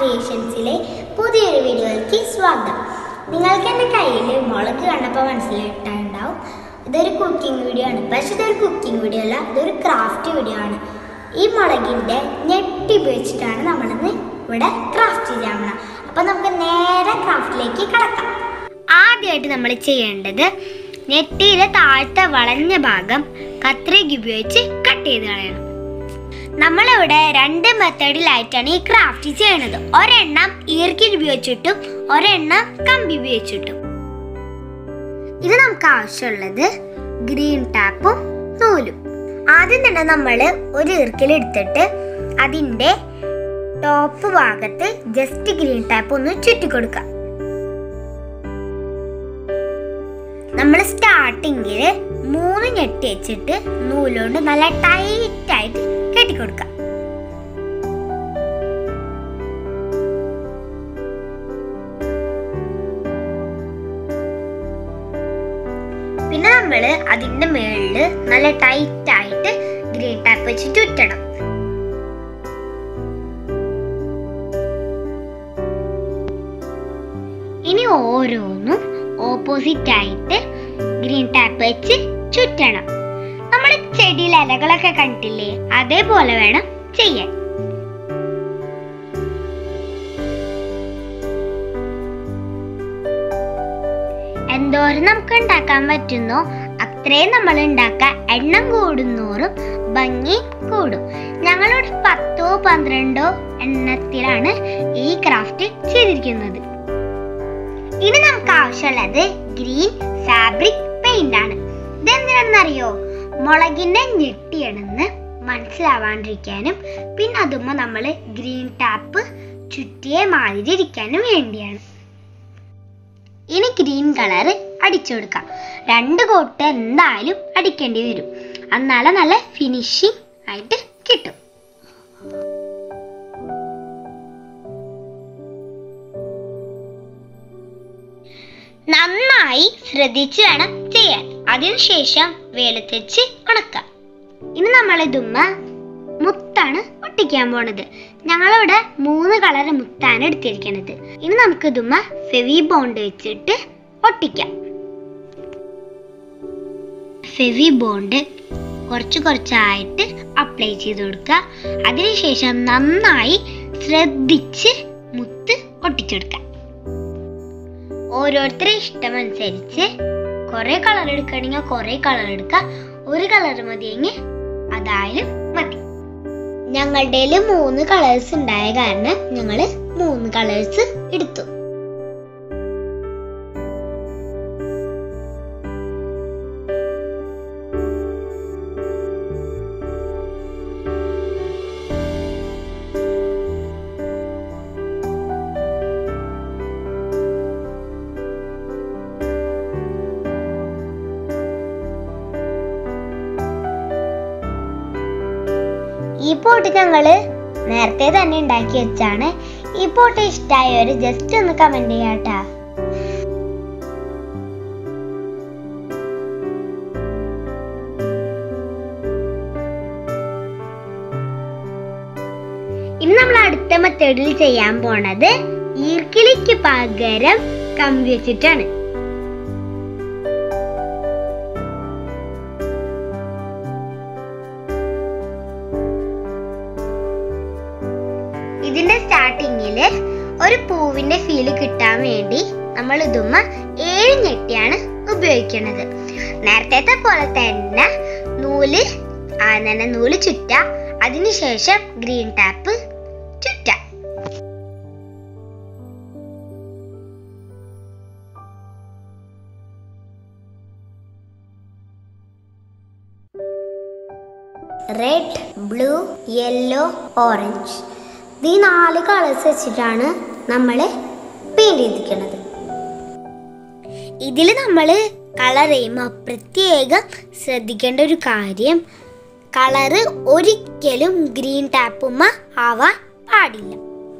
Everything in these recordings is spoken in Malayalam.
ക്രിയേഷൻസിലെ പുതിയൊരു വീഡിയോയിലേക്ക് സ്വാഗതം നിങ്ങൾക്ക് എൻ്റെ കയ്യിൽ മുളക് കണ്ടപ്പോൾ മനസ്സിലായിട്ടുണ്ടാവും ഇതൊരു കുക്കിംഗ് വീഡിയോ ആണ് പക്ഷെ ഇതൊരു കുക്കിംഗ് വീഡിയോ അല്ല ഇതൊരു ക്രാഫ്റ്റ് വീഡിയോ ആണ് ഈ മുളകിൻ്റെ ഞെട്ടി ഉപയോഗിച്ചിട്ടാണ് നമ്മളിന്ന് ഇവിടെ ക്രാഫ്റ്റ് ചെയ്യാൻ പോണത് അപ്പം നമുക്ക് നേരെ ക്രാഫ്റ്റിലേക്ക് കടക്കാം ആദ്യമായിട്ട് നമ്മൾ ചെയ്യേണ്ടത് നെറ്റിയിലെ താഴത്തെ വളഞ്ഞ ഭാഗം കത്രിക ഉപയോഗിച്ച് കട്ട് ചെയ്ത് കളയണം നമ്മളിവിടെ രണ്ട് മെത്തേഡിലായിട്ടാണ് ഈ ക്രാഫ്റ്റ് ചെയ്യണത് ഒരെണ്ണം ഈർക്കിൽ ഉപയോഗിച്ചിട്ടും ഒരെണ്ണം കമ്പി ഉപയോഗിച്ചിട്ടും ഇത് നമുക്ക് ആവശ്യമുള്ളത് ഗ്രീൻ ടാപ്പും നൂലും ആദ്യം തന്നെ നമ്മൾ ഒരു ഈർക്കിൽ എടുത്തിട്ട് അതിൻ്റെ ടോപ്പ് ഭാഗത്ത് ജസ്റ്റ് ഗ്രീൻ ടാപ്പ് ഒന്ന് ചുറ്റിക്കൊടുക്കുക നമ്മൾ സ്റ്റാർട്ടിങ്ങിൽ മൂന്ന് ഞെട്ടി വെച്ചിട്ട് നൂലുകൊണ്ട് നല്ല ടൈറ്റ് ആയിട്ട് കെട്ടിക്കൊടുക്കാം പിന്നെ നമ്മൾ അതിന്റെ മേളില് നല്ല ടൈറ്റ് ആയിട്ട് ഗ്രീൻ ടാപ്പ് വെച്ച് ചുറ്റണം ഇനി ഓരോന്നും ഓപ്പോസിറ്റ് ആയിട്ട് ഗ്രീൻ ടാപ്പ് വെച്ച് ചുറ്റണം നമ്മൾ ചെടിയിൽ ഇലകളൊക്കെ കണ്ടില്ലേ അതേപോലെ വേണം ചെയ്യാൻ എന്തോരം നമുക്ക് ഉണ്ടാക്കാൻ പറ്റുന്നോ അത്രയും നമ്മൾ ഉണ്ടാക്കാൻ എണ്ണം കൂടുന്നോറും ഭംഗി കൂടും ഞങ്ങളോട് പത്തോ പന്ത്രണ്ടോ എണ്ണത്തിലാണ് ഈ ക്രാഫ്റ്റ് ചെയ്തിരിക്കുന്നത് ഇനി നമുക്ക് ആവശ്യമുള്ളത് ഗ്രീൻ ഫാബ്രിക് പെയിന്റ് ആണ് ഇതെന്തിനാണെന്നറിയോ മുളകിന്റെ ഞെട്ടിയാണെന്ന് മനസ്സിലാവാണ്ടിരിക്കാനും പിന്നെ അതുമ്പോ നമ്മൾ ഗ്രീൻ ടാപ്പ് ചുറ്റിയെ മാതിരി ഇരിക്കാനും വേണ്ടിയാണ് ഇനി ഗ്രീൻ കളർ അടിച്ചു കൊടുക്കാം രണ്ട് കോട്ട് എന്തായാലും അടിക്കേണ്ടി വരും എന്നാലേ നല്ല ഫിനിഷിംഗ് ആയിട്ട് കിട്ടും നന്നായി ശ്രദ്ധിച്ച് വേണം ചെയ്യാൻ അതിനുശേഷം വെയിലത്ത് ഉണക്കാം ഇനി നമ്മൾ ഇതുമ്മ മുത്താണ് ഒട്ടിക്കാൻ പോണത് ഞങ്ങളിവിടെ മൂന്ന് കളർ മുത്താണ് എടുത്തിരിക്കുന്നത് ഇനി നമുക്ക് ഇതുമ്മ ഫെവി ബോണ്ട് വെച്ചിട്ട് ഒട്ടിക്കാം ഫെവി ബോണ്ട് കുറച്ച് കുറച്ചായിട്ട് അപ്ലൈ ചെയ്ത് കൊടുക്കുക അതിനുശേഷം നന്നായി ശ്രദ്ധിച്ച് മുത്ത് ഒട്ടിച്ചെടുക്കാം ഓരോരുത്തരുടെ ഇഷ്ടമനുസരിച്ച് കുറെ കളർ എടുക്കണമെങ്കിൽ കുറെ കളർ എടുക്കുക ഒരു കളർ മതിയെങ്കിൽ അതായാലും മതി ഞങ്ങളുടെ മൂന്ന് കളേഴ്സ് ഉണ്ടായ കാരണം ഞങ്ങൾ മൂന്ന് കളേഴ്സ് എടുത്തു ഈ പോട്ട് ഞങ്ങള് നേരത്തെ തന്നെ ഉണ്ടാക്കി വെച്ചാണ് ഈ പോട്ട് ഇഷ്ടമായവര് ജസ്റ്റ് ഒന്ന് കമന്റ് ചെയ്യാട്ടാ ഇനി നമ്മൾ അടുത്ത മെത്തേഡിൽ ചെയ്യാൻ പോണത് ഈർക്കിളിക്ക് പകരം കമ്പി വെച്ചിട്ടാണ് ഇതിന്റെ സ്റ്റാർട്ടിങ്ങില് ഒരു പൂവിന്റെ ഫീല് കിട്ടാൻ വേണ്ടി നമ്മൾ ഇതുമ്മ ഏഴ് ഞെട്ടിയാണ് ഉപയോഗിക്കുന്നത് നേരത്തെ പോലെ തന്നെ നൂല് ആ തന്നെ നൂല് ചുറ്റ അതിനുശേഷം ഗ്രീൻ ടാപ്പ് ചുറ്റ റെഡ് ബ്ലൂ യെല്ലോ ഓറഞ്ച് ഈ നാല് കളേഴ്സ് വെച്ചിട്ടാണ് നമ്മൾ പെയിന്റ് ചെയ്തിരിക്കുന്നത് ഇതിൽ നമ്മൾ കളർ ചെയ്യുമ്പോൾ പ്രത്യേകം ശ്രദ്ധിക്കേണ്ട ഒരു കാര്യം കളറ് ഒരിക്കലും ഗ്രീൻ ടാപ്പുമ്മ ആവാൻ പാടില്ല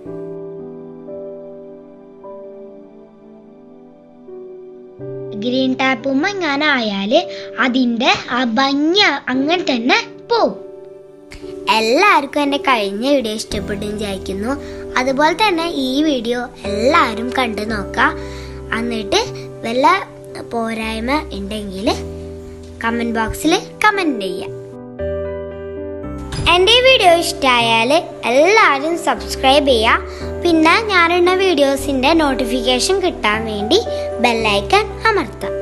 ഗ്രീൻ ടാപ്പുമ്മ ഇങ്ങനെ ആയാല് അതിന്റെ ആ ഭംഗി അങ്ങനെ തന്നെ പോവും എല്ലാവർക്കും എൻ്റെ കഴിഞ്ഞ വീഡിയോ ഇഷ്ടപ്പെട്ടു വിചാരിക്കുന്നു അതുപോലെ തന്നെ ഈ വീഡിയോ എല്ലാവരും കണ്ടു നോക്കുക എന്നിട്ട് വല്ല പോരായ്മ ഉണ്ടെങ്കിൽ കമൻറ്റ് ബോക്സിൽ കമൻറ്റ് ചെയ്യുക എൻ്റെ ഈ വീഡിയോ ഇഷ്ടമായാൽ എല്ലാവരും സബ്സ്ക്രൈബ് ചെയ്യുക പിന്നെ ഞാനിടുന്ന വീഡിയോസിൻ്റെ നോട്ടിഫിക്കേഷൻ കിട്ടാൻ വേണ്ടി ബെല്ലൈക്കൺ അമർത്താം